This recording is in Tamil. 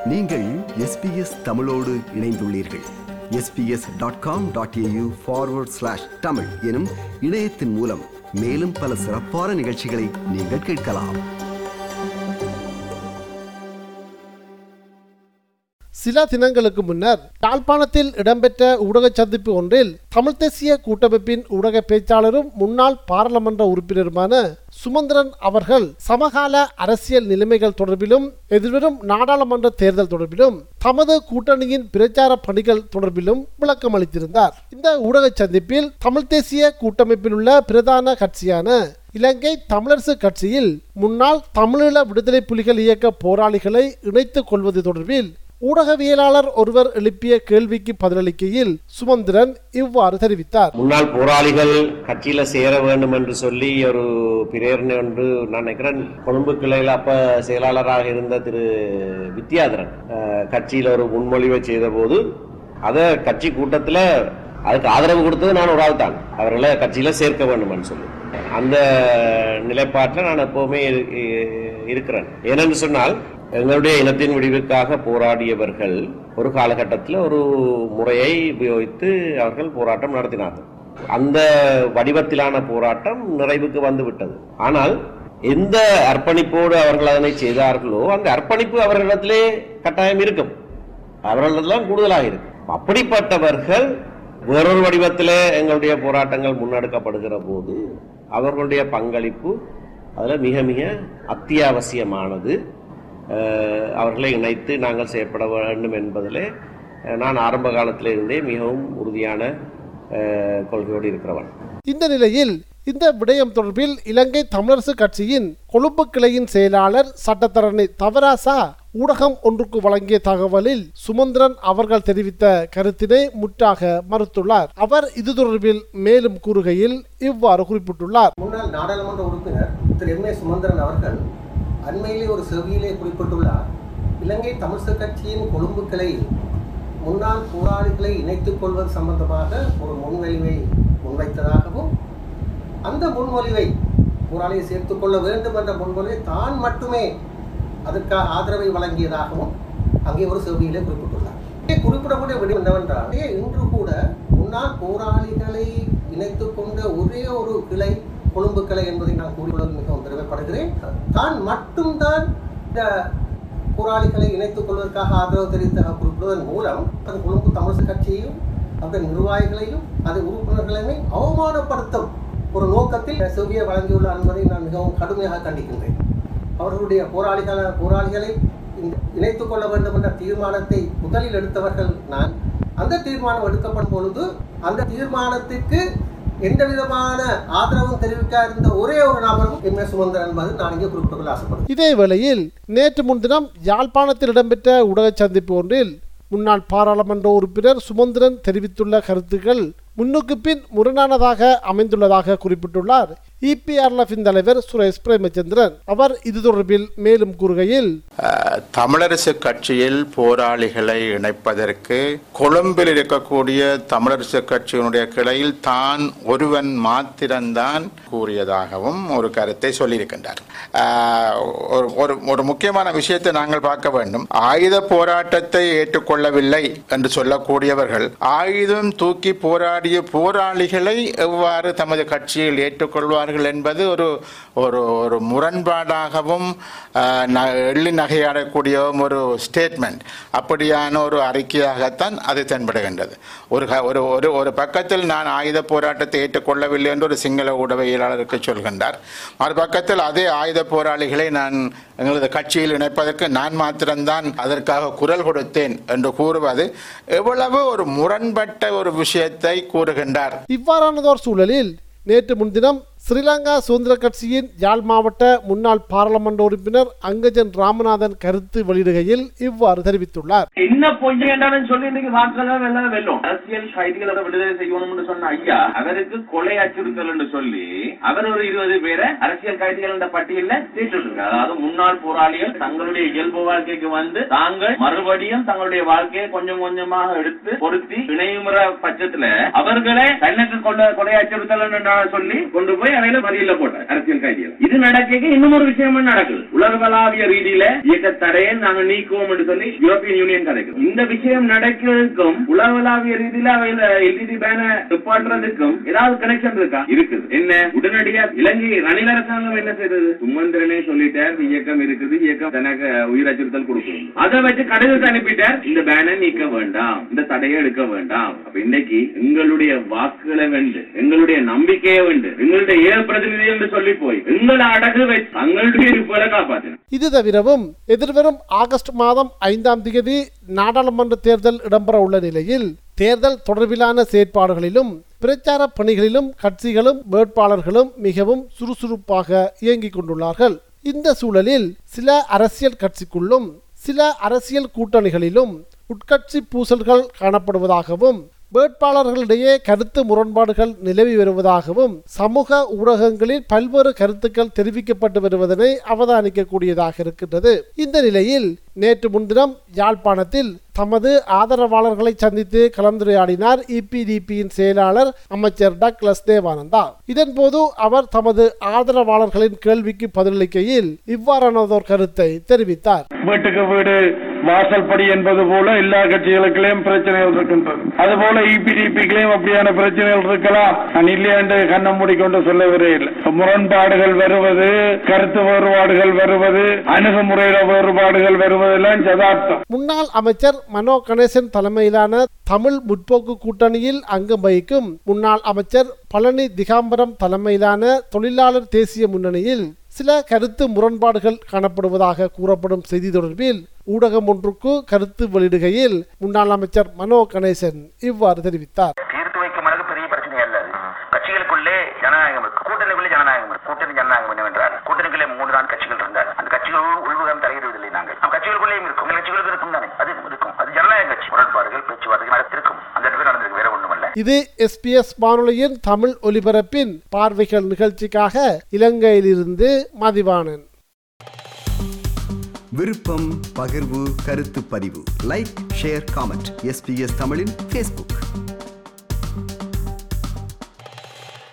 நீங்கள் எஸ்பிஎஸ் தமிழோடு இணைந்துள்ளீர்கள் SBS dot com dot AU forward slash Tamil எனும் இணையத்தின் மூலம் மேலும் பல சிறப்பான நிகழ்ச்சிகளை நீங்கள் கேட்கலாம் சில தினங்களுக்கு முன்னர் யாழ்ப்பாணத்தில் இடம்பெற்ற ஊடக சந்திப்பு ஒன்றில் தமிழ் தேசிய கூட்டமைப்பின் ஊடக பேச்சாளரும் முன்னாள் பாராளுமன்ற உறுப்பினருமான சுமந்திரன் அவர்கள் சமகால அரசியல் நிலைமைகள் தொடர்பிலும் எதிர்வரும் நாடாளுமன்ற தேர்தல் தொடர்பிலும் தமது கூட்டணியின் பிரச்சார பணிகள் தொடர்பிலும் விளக்கம் அளித்திருந்தார் இந்த ஊடக சந்திப்பில் தமிழ் தேசிய கூட்டமைப்பில் உள்ள பிரதான கட்சியான இலங்கை தமிழரசு கட்சியில் முன்னாள் தமிழீழ விடுதலை புலிகள் இயக்க போராளிகளை இணைத்துக் கொள்வது தொடர்பில் ஊடகவியலாளர் ஒருவர் எழுப்பிய கேள்விக்கு பதிலளிக்கையில் சுமந்திரன் இவ்வாறு தெரிவித்தார் முன்னாள் போராளிகள் கட்சியில சேர வேண்டும் என்று சொல்லி ஒரு பிரேரணை ஒன்று நான் நினைக்கிறேன் கொழும்பு கிளையில் அப்ப செயலாளராக இருந்த திரு வித்யாதரன் அஹ், கட்சியில ஒரு முன்மொழிவை செய்த போது அதை கட்சி கூட்டத்துல அதுக்கு ஆதரவு கொடுத்தது நான் ஒரு ஆள் தான் அவர்களை கட்சியில சேர்க்க வேண்டும் சொல்லி அந்த நிலைப்பாட்டில் நான் எப்பவுமே இரு- இ- இருக்கிறேன் ஏனென்று சொன்னால் எங்களுடைய இனத்தின் விடிவுக்காக போராடியவர்கள் ஒரு காலகட்டத்தில் ஒரு முறையை உபயோகித்து அவர்கள் போராட்டம் நடத்தினார்கள் அந்த வடிவத்திலான போராட்டம் நிறைவுக்கு வந்து விட்டது ஆனால் எந்த அர்ப்பணிப்போடு அவர்கள் அதனை செய்தார்களோ அந்த அர்ப்பணிப்பு அவர்களிடத்திலே கட்டாயம் இருக்கும் அவர்களிடம் கூடுதலாக இருக்கும் அப்படிப்பட்டவர்கள் வேறொரு வடிவத்திலே எங்களுடைய போராட்டங்கள் முன்னெடுக்கப்படுகிற போது அவர்களுடைய பங்களிப்பு அதில் மிக மிக அத்தியாவசியமானது அஹ், அவர்களை இணைத்து நாங்கள் செயற்பட வேண்டும் என்பதிலே அஹ், நான் ஆரம்ப காலத்தில் இருந்தே மிகவும் உறுதியான அஹ், கொள்கையோடு இருக்கிறவன் இந்த நிலையில் இந்த விடயம் தொடர்பில் இலங்கை தமிழரசு கட்சியின் கொழும்பு கிளையின் செயலாளர் சட்டத்தரணி தவராசா ஊடகம் ஒன்றுக்கு வழங்கிய தகவலில் சுமந்திரன் அவர்கள் தெரிவித்த கருத்தினை முற்றாக மறுத்துள்ளார் அவர் இது தொடர்பில் மேலும் கூறுகையில் இவ்வாறு குறிப்பிட்டுள்ளார் முன்னாள் நாடாளுமன்ற உறுப்பினர் திரு எம் ஏ சுமந்திரன் அவர்கள் அண்மையிலே ஒரு செவியிலே குறிப்பிட்டுள்ளார் இலங்கை தமிழ்ச கட்சியின் கொழும்பு கிளையில் முன்னாள் போராளிகளை இணைத்துக் கொள்வது சம்பந்தமாக ஒரு முன்வழிவை முன்வைத்ததாகவும் அந்த முன்மொழிவை போராளியை சேர்த்துக் கொள்ள வேண்டும் என்ற முன்மொழிவை தான் மட்டுமே அதற்காக ஆதரவை வழங்கியதாகவும் அங்கே ஒரு செவியிலே குறிப்பிட்டுள்ளார் இங்கே குறிப்பிடக்கூடிய விடயம் என்னவென்றால் இங்கே இன்று கூட முன்னாள் போராளிகளை இணைத்துக் கொண்ட ஒரே ஒரு கிளை கொழும்பு கிளை என்பதை நான் கூறியுள்ளது மிகவும் பெருமைப்படுகிறேன் தான் மட்டும்தான் இந்த போராளிகளை இணைத்துக் கொள்வதற்காக ஆதரவு தெரிவித்த குறிப்பிடுவதன் மூலம் அது கொழும்பு தமிழக கட்சியையும் அதன் நிர்வாகிகளையும் அதன் உறுப்பினர்களையும் அவமானப்படுத்தும் ஒரு நோக்கத்தில் செவ்வியை வழங்கியுள்ளார் என்பதை நான் மிகவும் கடுமையாக கண்டிக்கின்றேன் அவர்களுடைய போராளிகள போராளிகளை இந்த- இணைத்துக் கொள்ள வேண்டும் என்ற தீர்மானத்தை முதலில் எடுத்தவர்கள் நான் அந்த தீர்மானம் எடுக்கப்படும் பொழுது அந்த தீர்மானத்திற்கு எந்த விதமான ஆதரவும் தெரிவிக்காதிருந்த ஒரே ஒரு நபரும் எம் எஸ் சுமந்திரன் என்பது நான் இங்கே குறிப்பிட்டுக் கொள்ள ஆசைப்படுகிறேன் இதே வேளையில் நேற்று முன்தினம் யாழ்ப்பாணத்தில் இடம்பெற்ற ஊடக சந்திப்பு ஒன்றில் முன்னாள் பாராளுமன்ற உறுப்பினர் சுமந்திரன் தெரிவித்துள்ள கருத்துக்கள் முன்னுக்கு பின் முரணானதாக அமைந்துள்ளதாக குறிப்பிட்டுள்ளார் இபிஆர்எஃபின் தலைவர் சுரேஷ் பிரேமச்சந்திரன் அவர் இது தொடர்பில் மேலும் கூறுகையில் அஹ், தமிழரசு கட்சியில் போராளிகளை இணைப்பதற்கு கொழும்பில் இருக்கக்கூடிய தமிழரசு கட்சியினுடைய கிளையில் தான் ஒருவன் மாத்திரம்தான் கூறியதாகவும் ஒரு கருத்தை சொல்லியிருக்கின்றார் அஹ், ஒரு- ஒரு ஒரு முக்கியமான விஷயத்தை நாங்கள் பார்க்க வேண்டும் ஆயுத போராட்டத்தை ஏற்றுக்கொள்ளவில்லை என்று சொல்லக்கூடியவர்கள் ஆயுதம் தூக்கி போராடிய போராளிகளை எவ்வாறு தமது கட்சியில் ஏற்றுக்கொள்வார்கள் என்பது ஒரு ஒரு ஒரு முரண்பாடாகவும் அஹ், ந- எள்ளி நகையாடக்கூடியவும் ஒரு ஸ்டேட்மெண்ட் அப்படியான ஒரு அறிக்கையாகத்தான் அது தென்படுகின்றது ஒரு க- ஒரு ஒரு ஒரு பக்கத்தில் நான் ஆயுத போராட்டத்தை ஏற்றுக்கொள்ளவில்லை என்று ஒரு சிங்கள ஊடகவியலாளருக்கு சொல்கின்றார் மறுபக்கத்தில் அதே ஆயுத போராளிகளை நான் எங்களது கட்சியில் இணைப்பதற்கு நான் மாத்திரம்தான் அதற்காக குரல் கொடுத்தேன் என்று கூறுவது எவ்வளவு ஒரு முரண்பட்ட ஒரு விஷயத்தை கூறுகின்றார் இவ்வாறானதோர் சூழலில் நேற்று முன்தினம் ஸ்ரீலங்கா சுதந்திர கட்சியின் யாழ் மாவட்ட முன்னாள் பாராளுமன்ற உறுப்பினர் அங்கஜன் ராமநாதன் கருத்து வெளியிடுகையில் இவ்வாறு தெரிவித்துள்ளார் என்ன பொய் வேண்டாம்னு சொல்லி இன்னைக்கு வாக்குகள் எல்லாம் வெல்லும் அரசியல் கைதிகளை விடுதலை செய்யணும்னு சொன்ன ஐயா அவருக்கு கொலை அச்சுறுத்தல் சொல்லி அவர் ஒரு இருபது பேரை அரசியல் கைதிகள் என்ற பட்டியலில் சேர்த்துருக்காரு அதாவது முன்னாள் போராளிகள் தங்களுடைய இயல்பு வாழ்க்கைக்கு வந்து தாங்கள் மறுபடியும் தங்களுடைய வாழ்க்கையை கொஞ்சம் கொஞ்சமாக எடுத்து பொருத்தி இணையுமுற பட்சத்துல அவர்களை தன்னுக்கு கொள்ள கொலை அச்சுறுத்தல் சொல்லி கொண்டு போய் அவையில பதில போட்டார் அரசியல் கைதிகள் இது நடக்க இன்னும் ஒரு விஷயம் நடக்குது உலகளாவிய ரீதியில இயக்க தடையை நாங்க நீக்குவோம் என்று சொல்லி யூரோப்பியன் யூனியன் கதைக்கும் இந்த விஷயம் நடக்கிறதுக்கும் உலகளாவிய ரீதியில அவையில எல்டிடி பேன நிப்பாட்டுறதுக்கும் ஏதாவது கனெக்ஷன் இருக்கா இருக்குது என்ன உடனடியா இலங்கை ரணில் அரசாங்கம் என்ன செய்தது சுமந்திரனே சொல்லிட்டார் இயக்கம் இருக்குது இயக்கம் தனக்கு உயிர் அச்சுறுத்தல் கொடுக்கும் அதை வச்சு கடிதத்தை அனுப்பிட்டார் இந்த பேனை நீக்க வேண்டாம் இந்த தடையை எடுக்க வேண்டாம் அப்ப இன்னைக்கு எங்களுடைய வாக்குகளை வென்று எங்களுடைய நம்பிக்கையை வென்று எங்களுடைய ஏழ பிரதிநிதி என்று சொல்லி போய் எங்களை அடகு வச்சு தங்களுடைய இருப்புகளை காப்பாற்றின இது தவிரவும் எதிர்வரும் ஆகஸ்ட் மாதம் ஐந்தாம் தேதி நாடாளுமன்ற தேர்தல் இடம்பெற உள்ள நிலையில் தேர்தல் தொடர்பிலான செயற்பாடுகளிலும் பிரச்சார பணிகளிலும் கட்சிகளும் வேட்பாளர்களும் மிகவும் சுறுசுறுப்பாக இயங்கிக் கொண்டுள்ளார்கள் இந்த சூழலில் சில அரசியல் கட்சிக்குள்ளும் சில அரசியல் கூட்டணிகளிலும் உட்கட்சி பூசல்கள் காணப்படுவதாகவும் வேட்பாளர்களிடையே கருத்து முரண்பாடுகள் நிலவி வருவதாகவும் சமூக ஊடகங்களில் பல்வேறு கருத்துக்கள் தெரிவிக்கப்பட்டு வருவதனை அவதானிக்கக்கூடியதாக இருக்கின்றது இந்த நிலையில் நேற்று முன்தினம் யாழ்ப்பாணத்தில் தமது ஆதரவாளர்களை சந்தித்து கலந்துரையாடினார் இபிடிபியின் செயலாளர் அமைச்சர் டக்ளஸ் தேவானந்தா இதன்போது அவர் தமது ஆதரவாளர்களின் கேள்விக்கு பதிலளிக்கையில் இவ்வாறானதோர் கருத்தை தெரிவித்தார் வீட்டுக்கு வீடு வாசல் படி என்பது போல எல்லா கட்சிகளுக்குள்ளேயும் பிரச்சனைகள் இருக்கின்றது அதுபோல இபிடிபிக்குள்ளேயும் அப்படியான பிரச்சனைகள் இருக்கலாம் நான் இல்லை என்று கண்ணம் மூடிக்கொண்டு சொல்லவே இல்லை முரண்பாடுகள் வருவது கருத்து வேறுபாடுகள் வருவது அணுகுமுறையில வேறுபாடுகள் வருவதெல்லாம் ஜதார்த்தம் முன்னாள் அமைச்சர் மனோ கணேசன் தலைமையிலான தமிழ் முற்போக்கு கூட்டணியில் அங்கம் வகிக்கும் முன்னாள் அமைச்சர் பழனி திகாம்பரம் தலைமையிலான தொழிலாளர் தேசிய முன்னணியில் சில கருத்து முரண்பாடுகள் காணப்படுவதாக கூறப்படும் செய்தி தொடர்பில் ஊடகம் ஒன்றுக்கு கருத்து வெளியிடுகையில் முன்னாள் அமைச்சர் மனோ கணேசன் இவ்வாறு தெரிவித்தார் தீர்த்து வைக்கும் அளவுக்கு பெரிய பிரச்சனை அல்ல அது. கட்சிகளுக்குள்ளே ஜனநாயகம் இருக்கு கூட்டணிக்குள்ளே ஜனநாயகம் இருக்கு கூட்டணி ஜனநாயகம் என்னவென்றால் கூட்டணிக்குள்ளே மூன்று நான்கு கட்சிகள் இருந்தால் அந்த கட்சிகள் உள்முகம் தலையிடுவதில்லை நாங்கள் நம் கட்சிகளுக்குள்ளேயும் இருக்கும் உங்கள் கட்சிகளுக்கு இருக்கும் தானே அது இருக்கும் அது ஜனநாயக கட்சி முரண்பாடுகள் பேச்சுவார்த்தைகள் நடத்திருக்கும் அந்த இடத்துல நடந்திருக்கு வேற ஒண்ணுமல்ல இது எஸ்பிஎஸ் வானொலியின் தமிழ் ஒலிபரப்பின் பார்வைகள் நிகழ்ச்சிக்காக இலங்கையிலிருந்து மதிவாணன் விருப்பம் பகிர்வு கருத்து பதிவு லைக் ஷேர் காமெண்ட் எஸ்பிஎஸ் தமிழின் ஃபேஸ்புக்